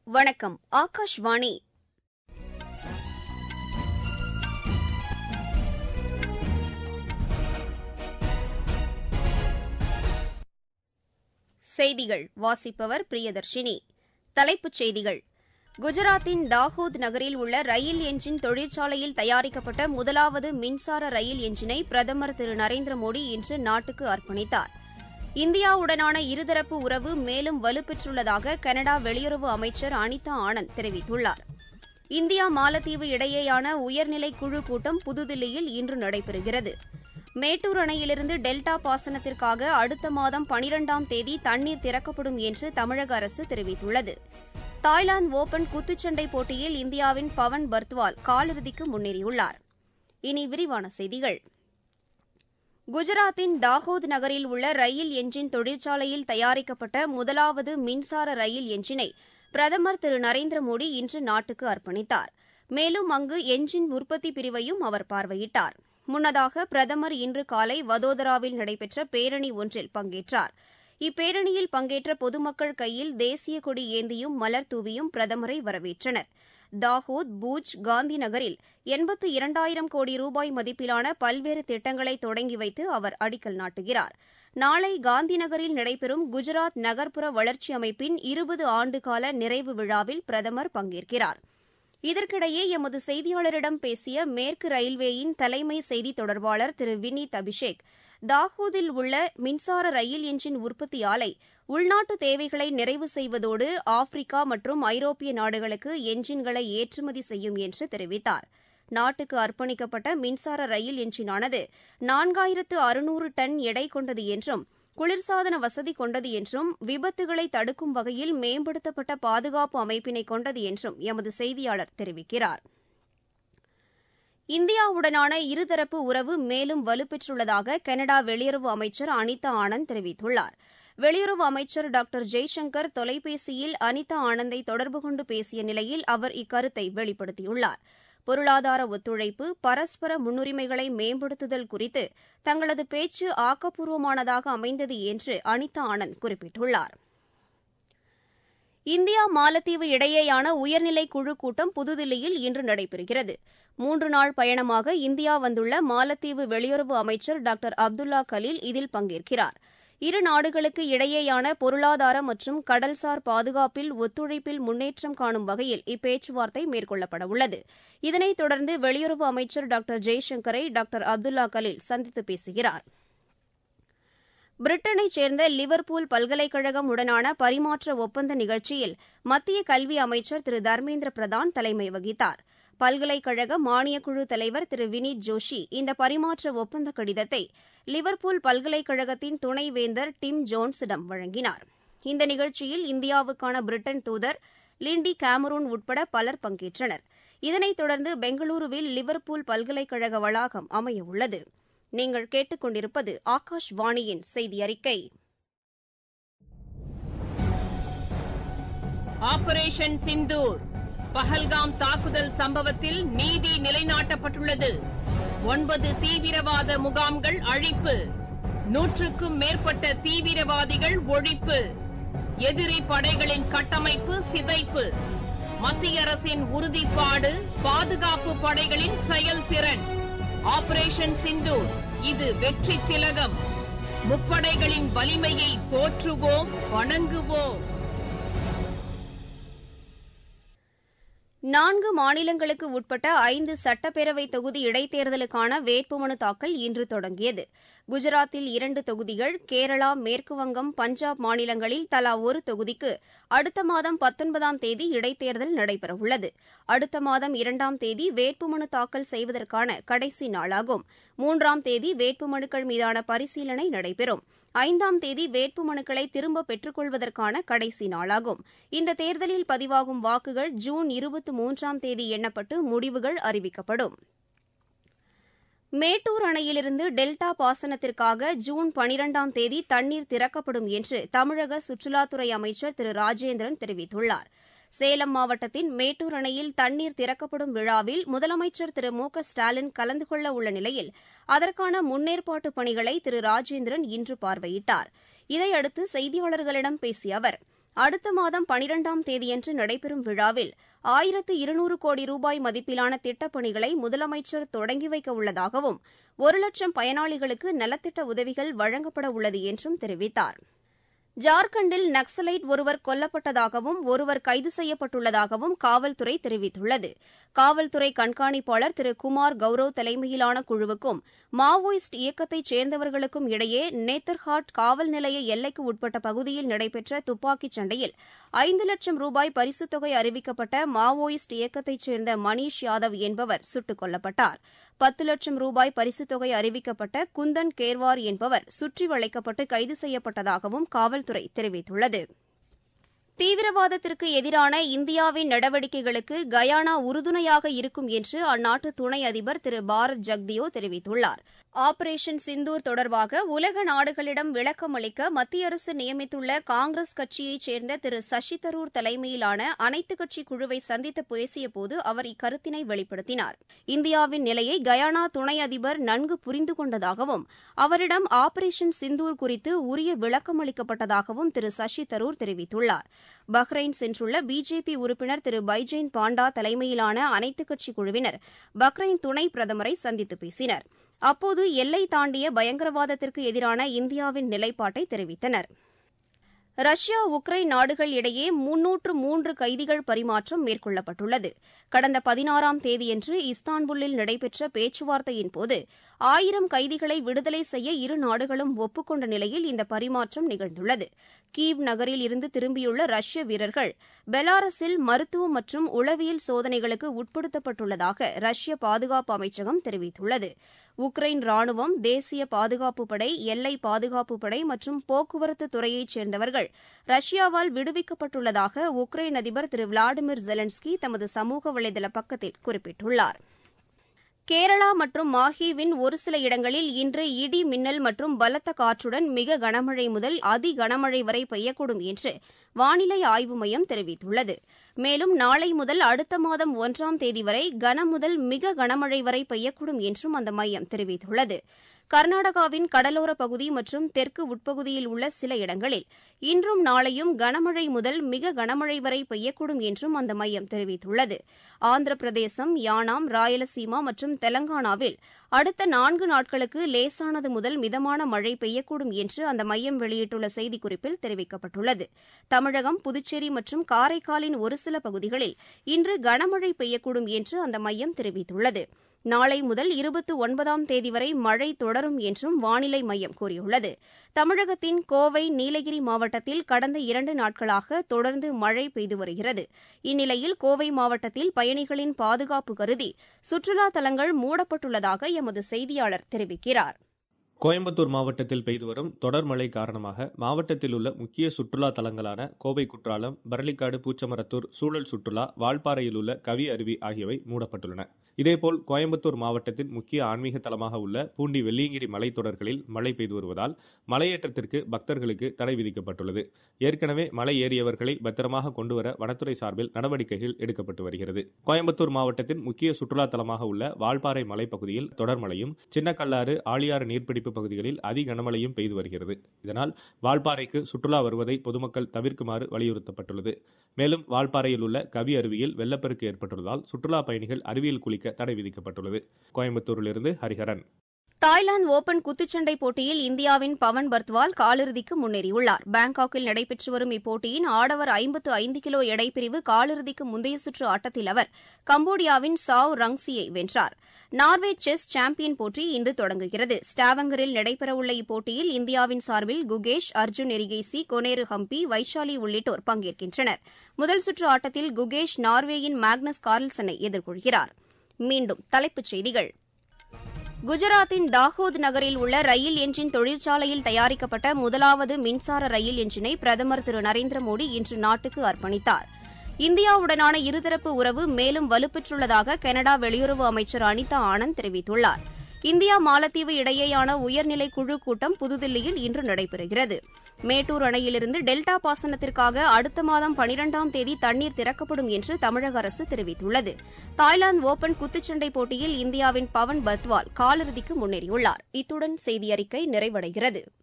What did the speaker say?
வணக்கம் ஆகாஷ்வாணி செய்திகள் வாசிப்பவர் பிரியதர்ஷினி தலைப்புச் செய்திகள் குஜராத்தின் தாகோத் நகரில் உள்ள ரயில் என்ஜின் தொழிற்சாலையில் தயாரிக்கப்பட்ட முதலாவது மின்சார ரயில் என்ஜினை பிரதமர் திரு நரேந்திர மோடி இன்று நாட்டுக்கு அர்ப்பணித்தார் இந்தியாவுடனான இருதரப்பு உறவு மேலும் வலுப்பெற்றுள்ளதாக கனடா வெளியுறவு அமைச்சர் அனிதா ஆனந்த் தெரிவித்துள்ளார் இந்தியா மாலத்தீவு இடையேயான உயர்நிலை குழு கூட்டம் புதுதில்லியில் இன்று நடைபெறுகிறது மேட்டூர் அணையிலிருந்து டெல்டா பாசனத்திற்காக அடுத்த மாதம் பனிரெண்டாம் தேதி தண்ணீர் திறக்கப்படும் என்று தமிழக அரசு தெரிவித்துள்ளது தாய்லாந்து ஓபன் குத்துச்சண்டை போட்டியில் இந்தியாவின் பவன் பர்த்வால் காலிறுதிக்கு முன்னேறியுள்ளார் இனி விரிவான செய்திகள் குஜராத்தின் தாகோத் நகரில் உள்ள ரயில் என்ஜின் தொழிற்சாலையில் தயாரிக்கப்பட்ட முதலாவது மின்சார ரயில் என்ஜினை பிரதமர் திரு நரேந்திர மோடி இன்று நாட்டுக்கு அர்ப்பணித்தார் மேலும் அங்கு என்ஜின் உற்பத்தி பிரிவையும் அவர் பார்வையிட்டார் முன்னதாக பிரதமர் இன்று காலை வதோதராவில் நடைபெற்ற பேரணி ஒன்றில் பங்கேற்றார் இப்பேரணியில் பங்கேற்ற பொதுமக்கள் கையில் தேசிய கொடி ஏந்தியும் மலர் தூவியும் பிரதமரை வரவேற்றனர் தாகோத் பூஜ் காந்தி நகரில் எண்பத்து இரண்டாயிரம் கோடி ரூபாய் மதிப்பிலான பல்வேறு திட்டங்களை தொடங்கி வைத்து அவர் அடிக்கல் நாட்டுகிறார் நாளை காந்தி நகரில் நடைபெறும் குஜராத் நகர்ப்புற வளர்ச்சி அமைப்பின் இருபது ஆண்டுகால நிறைவு விழாவில் பிரதமர் பங்கேற்கிறார் இதற்கிடையே எமது செய்தியாளரிடம் பேசிய மேற்கு ரயில்வேயின் தலைமை செய்தி தொடர்பாளர் திரு வினீத் அபிஷேக் தாகூதில் உள்ள மின்சார ரயில் என்ஜின் உற்பத்தி ஆலை உள்நாட்டு தேவைகளை நிறைவு செய்வதோடு ஆப்பிரிக்கா மற்றும் ஐரோப்பிய நாடுகளுக்கு என்ஜின்களை ஏற்றுமதி செய்யும் என்று தெரிவித்தார் நாட்டுக்கு அர்ப்பணிக்கப்பட்ட மின்சார ரயில் என்ஜினானது நான்காயிரத்து அறுநூறு டன் எடை கொண்டது என்றும் குளிர்சாதன வசதி கொண்டது என்றும் விபத்துகளை தடுக்கும் வகையில் மேம்படுத்தப்பட்ட பாதுகாப்பு அமைப்பினை கொண்டது என்றும் எமது செய்தியாளர் தெரிவிக்கிறார் இந்தியாவுடனான இருதரப்பு உறவு மேலும் வலுப்பெற்றுள்ளதாக கனடா வெளியுறவு அமைச்சர் அனிதா ஆனந்த் தெரிவித்துள்ளார் வெளியுறவு அமைச்சர் டாக்டர் ஜெய்சங்கர் தொலைபேசியில் அனிதா ஆனந்தை தொடர்பு கொண்டு பேசிய நிலையில் அவர் இக்கருத்தை வெளிப்படுத்தியுள்ளார் பொருளாதார ஒத்துழைப்பு பரஸ்பர முன்னுரிமைகளை மேம்படுத்துதல் குறித்து தங்களது பேச்சு ஆக்கப்பூர்வமானதாக அமைந்தது என்று அனிதா ஆனந்த் குறிப்பிட்டுள்ளார் இந்தியா மாலத்தீவு இடையேயான உயர்நிலை குழு கூட்டம் புதுதில்லியில் இன்று நடைபெறுகிறது மூன்று நாள் பயணமாக இந்தியா வந்துள்ள மாலத்தீவு வெளியுறவு அமைச்சர் டாக்டர் அப்துல்லா கலீல் இதில் பங்கேற்கிறார் இரு நாடுகளுக்கு இடையேயான பொருளாதார மற்றும் கடல்சார் பாதுகாப்பில் ஒத்துழைப்பில் முன்னேற்றம் காணும் வகையில் இப்பேச்சுவார்த்தை மேற்கொள்ளப்பட உள்ளது இதனைத் தொடர்ந்து வெளியுறவு அமைச்சர் டாக்டர் ஜெய்சங்கரை டாக்டர் அப்துல்லா கலீல் சந்தித்து பேசுகிறார் பிரிட்டனைச் சேர்ந்த லிவர்பூல் பல்கலைக்கழகம் உடனான பரிமாற்ற ஒப்பந்த நிகழ்ச்சியில் மத்திய கல்வி அமைச்சர் திரு தர்மேந்திர பிரதான் தலைமை வகித்தார் பல்கலைக்கழக மானியக்குழு தலைவர் திரு வினீத் ஜோஷி இந்த பரிமாற்ற ஒப்பந்த கடிதத்தை லிவர்பூல் பல்கலைக்கழகத்தின் துணைவேந்தர் டிம் ஜோன்ஸிடம் வழங்கினார் இந்த நிகழ்ச்சியில் இந்தியாவுக்கான பிரிட்டன் தூதர் லிண்டி கேமரூன் உட்பட பலர் பங்கேற்றனர் இதனைத் தொடர்ந்து பெங்களூருவில் லிவர்பூல் பல்கலைக்கழக வளாகம் அமையவுள்ளது நீங்கள் கேட்டுக்கொண்டிருப்பது ஆகாஷ்வாணியின் செய்தி அறிக்கை ஆபரேஷன் சிந்தூர் பஹல்காம் தாக்குதல் சம்பவத்தில் நீதி நிலைநாட்டப்பட்டுள்ளது ஒன்பது தீவிரவாத முகாம்கள் அழிப்பு நூற்றுக்கும் மேற்பட்ட தீவிரவாதிகள் ஒழிப்பு எதிரி படைகளின் கட்டமைப்பு சிதைப்பு மத்திய அரசின் உறுதிப்பாடு பாதுகாப்பு படைகளின் செயல்திறன் ஆபரேஷன் சிந்தூர் இது வெற்றி திலகம் முப்படைகளின் வலிமையை போற்றுவோம் வணங்குவோம் நான்கு மாநிலங்களுக்கு உட்பட்ட ஐந்து சட்டப்பேரவை தொகுதி இடைத்தேர்தலுக்கான வேட்புமனு தாக்கல் இன்று தொடங்கியது குஜராத்தில் இரண்டு தொகுதிகள் கேரளா மேற்குவங்கம் பஞ்சாப் மாநிலங்களில் தலா ஒரு தொகுதிக்கு அடுத்த மாதம் பத்தொன்பதாம் தேதி இடைத்தேர்தல் நடைபெறவுள்ளது அடுத்த மாதம் இரண்டாம் தேதி வேட்புமனு தாக்கல் செய்வதற்கான கடைசி நாளாகும் மூன்றாம் தேதி வேட்புமனுக்கள் மீதான பரிசீலனை நடைபெறும் ஐந்தாம் தேதி வேட்புமனுக்களை திரும்ப பெற்றுக் கொள்வதற்கான கடைசி நாளாகும் இந்த தேர்தலில் பதிவாகும் வாக்குகள் ஜூன் இருபத்தி மூன்றாம் தேதி எண்ணப்பட்டு முடிவுகள் அறிவிக்கப்படும் மேட்டூர் அணையிலிருந்து டெல்டா பாசனத்திற்காக ஜூன் பனிரெண்டாம் தேதி தண்ணீர் திறக்கப்படும் என்று தமிழக சுற்றுலாத்துறை அமைச்சர் திரு ராஜேந்திரன் தெரிவித்துள்ளார் சேலம் மாவட்டத்தின் மேட்டூர் அணையில் தண்ணீர் திறக்கப்படும் விழாவில் முதலமைச்சர் திரு மு க ஸ்டாலின் கலந்து கொள்ள உள்ள நிலையில் அதற்கான முன்னேற்பாட்டு பணிகளை திரு ராஜேந்திரன் இன்று பார்வையிட்டார் இதையடுத்து செய்தியாளர்களிடம் பேசிய அவர் அடுத்த மாதம் பனிரெண்டாம் தேதியன்று நடைபெறும் விழாவில் ஆயிரத்து இருநூறு கோடி ரூபாய் மதிப்பிலான திட்டப்பணிகளை முதலமைச்சர் தொடங்கி வைக்க உள்ளதாகவும் ஒரு லட்சம் பயனாளிகளுக்கு நலத்திட்ட உதவிகள் வழங்கப்பட உள்ளது என்றும் தெரிவித்தார் ஜார்க்கண்டில் நக்சலைட் ஒருவர் கொல்லப்பட்டதாகவும் ஒருவர் கைது செய்யப்பட்டுள்ளதாகவும் காவல்துறை தெரிவித்துள்ளது காவல்துறை கண்காணிப்பாளர் திரு குமார் கௌரவ் தலைமையிலான குழுவுக்கும் மாவோயிஸ்ட் இயக்கத்தைச் சேர்ந்தவர்களுக்கும் இடையே நேத்தர்ஹாட் காவல் நிலைய எல்லைக்கு உட்பட்ட பகுதியில் நடைபெற்ற துப்பாக்கிச் சண்டையில் ஐந்து லட்சம் ரூபாய் பரிசுத் தொகை அறிவிக்கப்பட்ட மாவோயிஸ்ட் இயக்கத்தைச் சேர்ந்த மணீஷ் யாதவ் என்பவர் சுட்டுக் கொல்லப்பட்டார் பத்து லட்சம் ரூபாய் பரிசுத் தொகை அறிவிக்கப்பட்ட குந்தன் கேர்வார் என்பவர் சுற்றி வளைக்கப்பட்டு கைது செய்யப்பட்டதாகவும் காவல்துறை தெரிவித்துள்ளது தீவிரவாதத்திற்கு எதிரான இந்தியாவின் நடவடிக்கைகளுக்கு கயானா உறுதுணையாக இருக்கும் என்று அந்நாட்டு துணை அதிபர் திரு பாரத் ஜக்தியோ தெரிவித்துள்ளார் ஆபரேஷன் சிந்தூர் தொடர்பாக உலக நாடுகளிடம் விளக்கம் அளிக்க மத்திய அரசு நியமித்துள்ள காங்கிரஸ் கட்சியைச் சேர்ந்த திரு சசி தரூர் தலைமையிலான அனைத்துக் கட்சி குழுவை சந்தித்து பேசியபோது அவர் இக்கருத்தினை வெளிப்படுத்தினார் இந்தியாவின் நிலையை கயானா துணை அதிபர் நன்கு புரிந்து கொண்டதாகவும் அவரிடம் ஆபரேஷன் சிந்தூர் குறித்து உரிய விளக்கம் அளிக்கப்பட்டதாகவும் திரு சசி தரூர் தெரிவித்துள்ளார் பஹ்ரைன் சென்றுள்ள பிஜேபி உறுப்பினர் திரு பைஜெயந்த் பாண்டா தலைமையிலான அனைத்துக் கட்சி குழுவினர் பஹ்ரைன் துணை பிரதமரை சந்தித்து பேசினர் அப்போது எல்லை தாண்டிய பயங்கரவாதத்திற்கு எதிரான இந்தியாவின் நிலைப்பாட்டை தெரிவித்தனர் ரஷ்யா உக்ரைன் நாடுகள் இடையே முன்னூற்று மூன்று கைதிகள் பரிமாற்றம் மேற்கொள்ளப்பட்டுள்ளது கடந்த பதினாறாம் தேதியன்று இஸ்தான்புல்லில் நடைபெற்ற பேச்சுவார்த்தையின்போது ஆயிரம் கைதிகளை விடுதலை செய்ய இரு நாடுகளும் ஒப்புக்கொண்ட நிலையில் இந்த பரிமாற்றம் நிகழ்ந்துள்ளது கீவ் நகரில் இருந்து திரும்பியுள்ள ரஷ்ய வீரர்கள் பெலாரஸில் மருத்துவம் மற்றும் உளவியல் சோதனைகளுக்கு உட்படுத்தப்பட்டுள்ளதாக ரஷ்ய பாதுகாப்பு அமைச்சகம் தெரிவித்துள்ளது உக்ரைன் ராணுவம் தேசிய பாதுகாப்பு படை எல்லை பாதுகாப்பு படை மற்றும் போக்குவரத்து துறையைச் சேர்ந்தவர்கள் ரஷ்யாவால் விடுவிக்கப்பட்டுள்ளதாக உக்ரைன் அதிபர் திரு விளாடிமிர் ஜெலன்ஸ்கி தமது சமூக வலைதள பக்கத்தில் குறிப்பிட்டுள்ளார் கேரளா மற்றும் மாஹிவின் ஒரு சில இடங்களில் இன்று இடி மின்னல் மற்றும் பலத்த காற்றுடன் மிக கனமழை முதல் அதி கனமழை வரை பெய்யக்கூடும் என்று வானிலை ஆய்வு மையம் தெரிவித்துள்ளது மேலும் நாளை முதல் அடுத்த மாதம் ஒன்றாம் தேதி வரை கன முதல் மிக கனமழை வரை பெய்யக்கூடும் என்றும் அந்த மையம் தெரிவித்துள்ளது கர்நாடகாவின் கடலோர பகுதி மற்றும் தெற்கு உட்பகுதியில் உள்ள சில இடங்களில் இன்றும் நாளையும் கனமழை முதல் மிக கனமழை வரை பெய்யக்கூடும் என்றும் அந்த மையம் தெரிவித்துள்ளது ஆந்திர பிரதேசம் யானாம் ராயலசீமா மற்றும் தெலங்கானாவில் அடுத்த நான்கு நாட்களுக்கு லேசானது முதல் மிதமான மழை பெய்யக்கூடும் என்று அந்த மையம் வெளியிட்டுள்ள செய்திக்குறிப்பில் தெரிவிக்கப்பட்டுள்ளது தமிழகம் புதுச்சேரி மற்றும் காரைக்காலின் ஒரு சில பகுதிகளில் இன்று கனமழை பெய்யக்கூடும் என்று அந்த மையம் தெரிவித்துள்ளது நாளை முதல் இருபத்தி ஒன்பதாம் தேதி வரை மழை தொடரும் என்றும் வானிலை மையம் கூறியுள்ளது தமிழகத்தின் கோவை நீலகிரி மாவட்டத்தில் கடந்த இரண்டு நாட்களாக தொடர்ந்து மழை பெய்து வருகிறது இந்நிலையில் கோவை மாவட்டத்தில் பயணிகளின் பாதுகாப்பு கருதி சுற்றுலா தலங்கள் மூடப்பட்டுள்ளதாக எமது செய்தியாளர் தெரிவிக்கிறார் கோயம்புத்தூர் மாவட்டத்தில் பெய்து வரும் தொடர் மழை காரணமாக மாவட்டத்தில் உள்ள முக்கிய சுற்றுலா தலங்களான கோவை குற்றாலம் பரளிக்காடு பூச்சமரத்தூர் சூழல் சுற்றுலா வால்பாறையில் உள்ள கவி அருவி ஆகியவை மூடப்பட்டுள்ளன இதேபோல் கோயம்புத்தூர் மாவட்டத்தின் முக்கிய ஆன்மீக தலமாக உள்ள பூண்டி வெள்ளியங்கிரி மலைத்தொடர்களில் மழை பெய்து வருவதால் மலையேற்றத்திற்கு பக்தர்களுக்கு தடை விதிக்கப்பட்டுள்ளது ஏற்கனவே மலை ஏறியவர்களை பத்திரமாக கொண்டுவர வனத்துறை சார்பில் நடவடிக்கைகள் எடுக்கப்பட்டு வருகிறது கோயம்புத்தூர் மாவட்டத்தின் முக்கிய சுற்றுலா தலமாக உள்ள வால்பாறை மலைப்பகுதியில் தொடர் மழையும் சின்னக்கல்லாறு ஆழியாறு நீர்பிடிப்பு பகுதிகளில் அதி கனமழையும் பெய்து வருகிறது இதனால் வால்பாறைக்கு சுற்றுலா வருவதை பொதுமக்கள் தவிர்க்குமாறு வலியுறுத்தப்பட்டுள்ளது மேலும் வால்பாறையில் உள்ள கவி அருவியில் வெள்ளப்பெருக்கு ஏற்பட்டுள்ளதால் சுற்றுலா பயணிகள் அருவியில் குளிக்க தடை விதிக்கப்பட்டுள்ளது கோயம்புத்தூரிலிருந்து ஹரிஹரன் தாய்லாந்து ஓபன் குத்துச்சண்டை போட்டியில் இந்தியாவின் பவன் பர்த்வால் காலிறுதிக்கு முன்னேறியுள்ளார் பாங்காக்கில் நடைபெற்று வரும் இப்போட்டியின் ஆடவர் ஐம்பத்து ஐந்து கிலோ எடைப்பிரிவு காலிறுதிக்கு முந்தைய சுற்று ஆட்டத்தில் அவர் கம்போடியாவின் சாவ் ரங்சியை வென்றார் நார்வே செஸ் சாம்பியன் போட்டி இன்று தொடங்குகிறது ஸ்டாவங்கரில் நடைபெறவுள்ள இப்போட்டியில் இந்தியாவின் சார்பில் குகேஷ் அர்ஜுன் எரிகேசி கொனேரு ஹம்பி வைஷாலி உள்ளிட்டோர் பங்கேற்கின்றனர் முதல் சுற்று ஆட்டத்தில் குகேஷ் நார்வேயின் மேக்னஸ் கார்ல்சனை எதிர்கொள்கிறார் மீண்டும் தலைப்புச் செய்திகள் குஜராத்தின் தாகோத் நகரில் உள்ள ரயில் என்ஜின் தொழிற்சாலையில் தயாரிக்கப்பட்ட முதலாவது மின்சார ரயில் என்ஜினை பிரதமர் திரு நரேந்திர மோடி இன்று நாட்டுக்கு அர்ப்பணித்தார் இந்தியாவுடனான இருதரப்பு உறவு மேலும் வலுப்பெற்றுள்ளதாக கனடா வெளியுறவு அமைச்சர் அனிதா ஆனந்த் தெரிவித்துள்ளார் இந்தியா மாலத்தீவு இடையேயான உயர்நிலை குழு கூட்டம் புதுதில்லியில் இன்று நடைபெறுகிறது மேட்டூர் அணையிலிருந்து டெல்டா பாசனத்திற்காக அடுத்த மாதம் பனிரெண்டாம் தேதி தண்ணீர் திறக்கப்படும் என்று தமிழக அரசு தெரிவித்துள்ளது தாய்லாந்து ஓபன் குத்துச்சண்டை போட்டியில் இந்தியாவின் பவன் பர்த்வால் காலிறுதிக்கு முன்னேறியுள்ளார் இத்துடன் செய்தியறிக்கை நிறைவடைகிறது